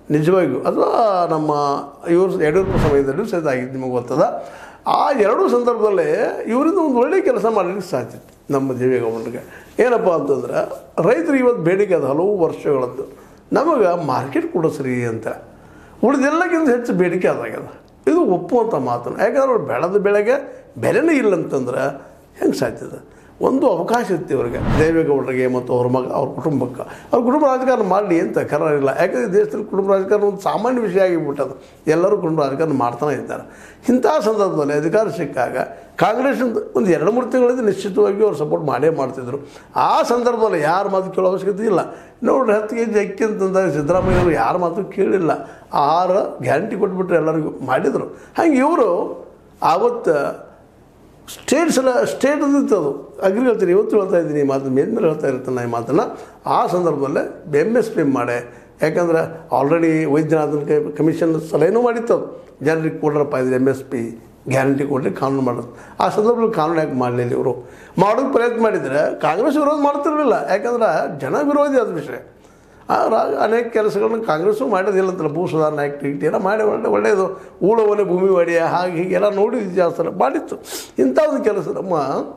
ನಿಜವಾಗಿಯೂ ಅಥವಾ ನಮ್ಮ ಇವರು ಯಡಿಯೂರಪ್ಪ ಸಮಯದಲ್ಲೂ ಸಹಿತ ಆಗಿದ್ದು ನಿಮಗೆ ಗೊತ್ತದ ಆ ಎರಡೂ ಸಂದರ್ಭದಲ್ಲೇ ಇವರಿಂದ ಒಂದು ಒಳ್ಳೆಯ ಕೆಲಸ ಮಾಡಲಿಕ್ಕೆ ಸಾಧ್ಯತೆ ನಮ್ಮ ದೇವೇಗೌಡರಿಗೆ ಏನಪ್ಪ ಅಂತಂದ್ರೆ ರೈತರು ಇವತ್ತು ಬೇಡಿಕೆ ಅದು ಹಲವು ವರ್ಷಗಳದ್ದು ನಮಗೆ ಮಾರ್ಕೆಟ್ ಕೊಡಿಸ್ರಿ ಅಂತ ಉಳಿದೆಲ್ಲಕ್ಕಿಂತ ಹೆಚ್ಚು ಬೇಡಿಕೆ ಅದಾಗ್ಯದ ಇದು ಒಪ್ಪುವಂಥ ಮಾತು ಯಾಕಂದ್ರೆ ಅವ್ರು ಬೆಳೆದ ಬೆಳೆಗೆ ಬೆಲೆನೇ ಇಲ್ಲ ಅಂತಂದ್ರೆ ಹೆಂಗೆ ಸಾಧ್ಯದ ಒಂದು ಅವಕಾಶ ಇತ್ತು ಇವರಿಗೆ ದೇವೇಗೌಡರಿಗೆ ಮತ್ತು ಅವ್ರ ಮಗ ಅವ್ರ ಕುಟುಂಬಕ್ಕೆ ಅವ್ರ ಕುಟುಂಬ ರಾಜಕಾರಣ ಮಾಡಲಿ ಅಂತ ಕರಾರಿಲ್ಲ ಯಾಕಂದರೆ ದೇಶದಲ್ಲಿ ಕುಟುಂಬ ರಾಜಕಾರಣ ಒಂದು ಸಾಮಾನ್ಯ ವಿಷಯ ಆಗಿಬಿಟ್ಟದು ಎಲ್ಲರೂ ಕುಟುಂಬ ರಾಜಕಾರಣ ಮಾಡ್ತಾನೆ ಇದ್ದಾರೆ ಇಂಥ ಸಂದರ್ಭದಲ್ಲಿ ಅಧಿಕಾರ ಸಿಕ್ಕಾಗ ಕಾಂಗ್ರೆಸ್ ಒಂದು ಎರಡು ಮೂರು ತಿಂಗಳಿಂದ ನಿಶ್ಚಿತವಾಗಿ ಅವ್ರು ಸಪೋರ್ಟ್ ಮಾಡೇ ಮಾಡ್ತಿದ್ರು ಆ ಸಂದರ್ಭದಲ್ಲಿ ಯಾರ ಮಾತು ಕೇಳೋ ಅವಶ್ಯಕತೆ ಇಲ್ಲ ನೋಡ್ರಿ ಹತ್ತು ಕೆ ಜಿ ಅಕ್ಕಿ ಅಂತಂದಾಗ ಸಿದ್ದರಾಮಯ್ಯವರು ಯಾರ ಮಾತು ಕೇಳಿಲ್ಲ ಆಹಾರ ಗ್ಯಾರಂಟಿ ಕೊಟ್ಬಿಟ್ರೆ ಎಲ್ಲರಿಗೂ ಮಾಡಿದರು ಹಂಗೆ ಇವರು ಆವತ್ತು ಸ್ಟೇಟ್ಸ್ ಎಲ್ಲ ಸ್ಟೇಟ್ ಇತ್ತು ಅದು ಅಗ್ರಿಕಲ್ಚರ್ ಇವತ್ತು ಹೇಳ್ತಾ ಇದ್ದೀನಿ ಈ ಮಾತು ಮೇಲ್ಮೇಲೆ ಹೇಳ್ತಾ ಇರ್ತಾನೆ ಈ ಮಾತನ್ನು ಆ ಸಂದರ್ಭದಲ್ಲೇ ಎಮ್ ಎಸ್ ಪಿ ಮಾಡೆ ಯಾಕಂದ್ರೆ ಆಲ್ರೆಡಿ ವೈದ್ಯನಾಥನ್ ಕಮಿಷನ್ ಸಲಹೆನೂ ಮಾಡಿತ್ತು ಅದು ಜನರಿಗೆ ಕೊಡ್ರಪ್ಪ ಇದು ಎಮ್ ಎಸ್ ಪಿ ಗ್ಯಾರಂಟಿ ಕೊಡಲಿ ಕಾನೂನು ಮಾಡೋದು ಆ ಸಂದರ್ಭದಲ್ಲಿ ಕಾನೂನು ಯಾಕೆ ಮಾಡಲಿಲ್ಲ ಇವರು ಮಾಡೋಕ್ಕೆ ಪ್ರಯತ್ನ ಮಾಡಿದರೆ ಕಾಂಗ್ರೆಸ್ ವಿರೋಧ ಮಾಡ್ತಿರಲಿಲ್ಲ ಯಾಕಂದ್ರೆ ಜನ ವಿರೋಧಿ ಅದು ವಿಷಯ ಆ ರಾ- ಅನೇಕ ಕೆಲಸಗಳನ್ನ ಕಾಂಗ್ರೆಸ್ಸು ಮಾಡೋದಿಲ್ಲ ಅಂತಲ್ಲ ಭೂ ಸುಧಾರಣೆ ಆ್ಯಕ್ಟಿವಿಟಿ ಎಲ್ಲ ಮಾಡಿ ಒಳ್ಳೆ ಒಳ್ಳೆಯದು ಊಳವನೆ ಭೂಮಿ ಒಡೆಯ ಹಾಗೆ ಹೀಗೆಲ್ಲ ನೋಡಿ ಇತಿಹಾಸ ಮಾಡಿತ್ತು ಇಂಥ ಒಂದು ಕೆಲಸ ನಮ್ಮ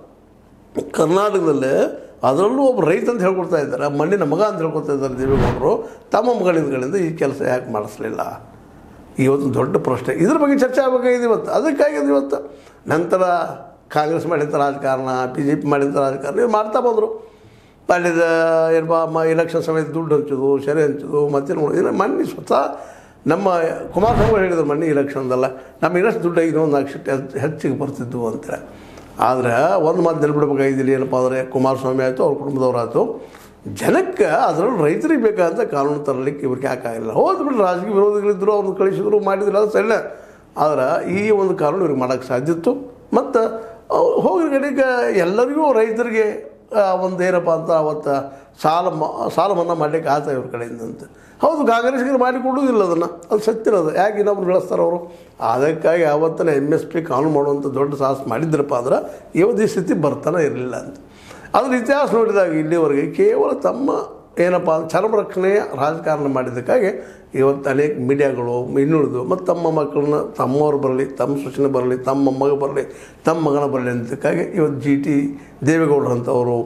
ಕರ್ನಾಟಕದಲ್ಲೇ ಅದರಲ್ಲೂ ಒಬ್ಬ ರೈತ ಅಂತ ಹೇಳ್ಕೊಡ್ತಾ ಇದ್ದಾರೆ ಮಣ್ಣಿನ ಮಗ ಅಂತ ಹೇಳ್ಕೊಡ್ತಾ ಇದ್ದಾರೆ ದೇವೇಗೌಡರು ತಮ್ಮ ಮಗಳಿಂದಗಳಿಂದ ಈ ಕೆಲಸ ಯಾಕೆ ಮಾಡಿಸ್ಲಿಲ್ಲ ಇವತ್ತು ದೊಡ್ಡ ಪ್ರಶ್ನೆ ಇದ್ರ ಬಗ್ಗೆ ಚರ್ಚೆ ಆಗಬೇಕಾಗಿದೆ ಇವತ್ತು ಅದಕ್ಕಾಗಿ ಅದು ಇವತ್ತು ನಂತರ ಕಾಂಗ್ರೆಸ್ ಮಾಡಿದ ರಾಜಕಾರಣ ಬಿ ಜೆ ಪಿ ಮಾಡಿದ ರಾಜಕಾರಣ ಇವ್ರು ಮಾಡ್ತಾ ಬಂದರು ಮಾಡಿದ ಏನಪ್ಪ ಮ ಎಲೆಕ್ಷನ್ ಸಮಯದ ದುಡ್ಡು ಹಂಚೋದು ಸೆರೆ ಹಂಚೋದು ಮತ್ತೆ ಇನ್ನು ಮೊನ್ನೆ ಸ್ವತಃ ನಮ್ಮ ಕುಮಾರಸ್ವಾಮಿ ಹೇಳಿದ್ರು ಮೊನ್ನೆ ಇಲೆಕ್ಷನ್ದಲ್ಲ ನಮಗೆ ಇನ್ನಷ್ಟು ದುಡ್ಡು ಐದು ಒಂದು ನಾಲ್ಕು ಸೀಟ್ ಹೆಚ್ಚು ಹೆಚ್ಚಿಗೆ ಬರ್ತಿದ್ವು ಅಂತ ಆದರೆ ಒಂದು ಮಾತು ನೆನ್ಬಿಡ್ಬೇಕಾಗಿದ್ದಿಲ್ಲ ಏನಪ್ಪ ಅಂದರೆ ಕುಮಾರಸ್ವಾಮಿ ಆಯಿತು ಅವ್ರ ಕುಟುಂಬದವರಾಯ್ತು ಜನಕ್ಕೆ ಅದರಲ್ಲಿ ರೈತರಿಗೆ ಬೇಕಾದಂಥ ಕಾನೂನು ತರಲಿಕ್ಕೆ ಇವ್ರಿಗೆ ಯಾಕಾಗಿಲ್ಲ ಹೋದ್ ಬಿಟ್ಟು ರಾಜಕೀಯ ವಿರೋಧಿಗಳಿದ್ದರು ಅವ್ರನ್ನ ಕಳಿಸಿದ್ರು ಮಾಡಿದ್ರು ಅದು ಸಣ್ಣ ಆದ್ರೆ ಈ ಒಂದು ಕಾನೂನು ಇವ್ರಿಗೆ ಮಾಡೋಕ್ಕೆ ಸಾಧ್ಯ ಇತ್ತು ಮತ್ತು ಹೋಗಿದ ಕಡೆಗೆ ಎಲ್ಲರಿಗೂ ರೈತರಿಗೆ ಆ, ಒಂದು ಏನಪ್ಪ ಅಂತ ಅವತ್ತು ಸಾಲ ಮ ಸಾಲ ಮನ್ನಾ ಮಾಡಲಿಕ್ಕೆ ಆತ ಇವ್ರ ಕಡೆಯಿಂದ ಅಂತ ಹೌದು ಕಾಂಗ್ರೆಸ್ಗೆ ಮಾಡಿ ಕೊಡುವುದಿಲ್ಲ ಅದನ್ನು ಅದು ಸತ್ತಿರೋದು ಯಾಕೆ ಇನ್ನೊಬ್ರು ಬೆಳೆಸ್ತಾರೆ ಅವರು ಅದಕ್ಕಾಗಿ ಆವತ್ತನೇ ಎಮ್ ಎಸ್ ಪಿ ಕಾನೂನು ಮಾಡುವಂಥ ದೊಡ್ಡ ಸಾಹಸ ಮಾಡಿದ್ರಪ್ಪ ಅಂದ್ರೆ ಇವತ್ತು ಈ ಸ್ಥಿತಿ ಬರ್ತಾನೆ ಇರಲಿಲ್ಲ ಅಂತ ಅದ್ರ ಇತಿಹಾಸ ನೋಡಿದಾಗ ಇಲ್ಲಿವರೆಗೆ ಕೇವಲ ತಮ್ಮ ಏನಪ್ಪ ಅಂದ್ರೆ ಚರ್ಮ ರಕ್ಷಣೆಯ ರಾಜಕಾರಣ ಮಾಡಿದ್ದಕ್ಕಾಗಿ ಇವತ್ತು ಅನೇಕ ಮೀಡಿಯಾಗಳು ಇನ್ನುಳಿದು ಮತ್ತು ತಮ್ಮ ಮಕ್ಕಳನ್ನ ತಮ್ಮವ್ರು ಬರಲಿ ತಮ್ಮ ಸೂಚನೆ ಬರಲಿ ತಮ್ಮ ಮೊಮ್ಮಗ ಬರಲಿ ತಮ್ಮ ಮಗನ ಬರಲಿ ಅಂತಕ್ಕಾಗಿ ಇವತ್ತು ಜಿ ಟಿ ದೇವೇಗೌಡರಂಥವರು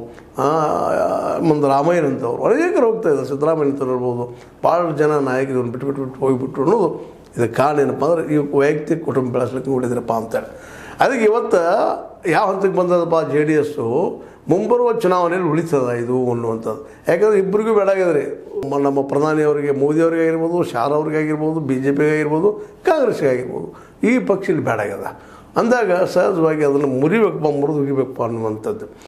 ಮುಂದೆ ರಾಮಯ್ಯನಂಥವ್ರು ಅನೇಕರು ಹೋಗ್ತಾ ಇದ್ದಾರೆ ಸಿದ್ದರಾಮಯ್ಯ ಅಂತ ಇರ್ಬೋದು ಭಾಳ ಜನ ನಾಯಕರು ಇವ್ರನ್ನ ಬಿಟ್ಟು ಬಿಟ್ಟು ಬಿಟ್ಟು ಹೋಗಿಬಿಟ್ರು ಅನ್ನೋದು ಇದಕ್ಕೆ ಕಾರಣ ಏನಪ್ಪ ಅಂದ್ರೆ ಈ ವೈಯಕ್ತಿಕ ಕುಟುಂಬ ಬೆಳೆಸ್ಲಿಕ್ಕೆ ನೋಡಿದ್ರಪ್ಪ ಅಂತೇಳಿ ಅದಕ್ಕೆ ಇವತ್ತು ಯಾವ ಹಂತಕ್ಕೆ ಬಂದದಪ್ಪ ಜೆ ಡಿ ಎಸ್ಸು ಮುಂಬರುವ ಚುನಾವಣೆಯಲ್ಲಿ ಉಳಿತದ ಇದು ಅನ್ನುವಂಥದ್ದು ಯಾಕಂದರೆ ಇಬ್ಬರಿಗೂ ಬೇಡಾಗಿದ್ರಿ ನಮ್ಮ ಪ್ರಧಾನಿಯವರಿಗೆ ಮೋದಿಯವರಿಗೆ ಆಗಿರ್ಬೋದು ಶಾರ್ ಅವ್ರಿಗೆ ಆಗಿರ್ಬೋದು ಬಿ ಜೆ ಪಿಗೆ ಆಗಿರ್ಬೋದು ಕಾಂಗ್ರೆಸ್ಗೆ ಆಗಿರ್ಬೋದು ಈ ಪಕ್ಷ ಇಲ್ಲಿ ಬೇಡಾಗ್ಯದ ಅಂದಾಗ ಸಹಜವಾಗಿ ಅದನ್ನು ಮುರಿಬೇಕಪ್ಪ ಮುರಿದು ಹೋಗಿಬೇಕಪ್ಪ ಅನ್ನುವಂಥದ್ದು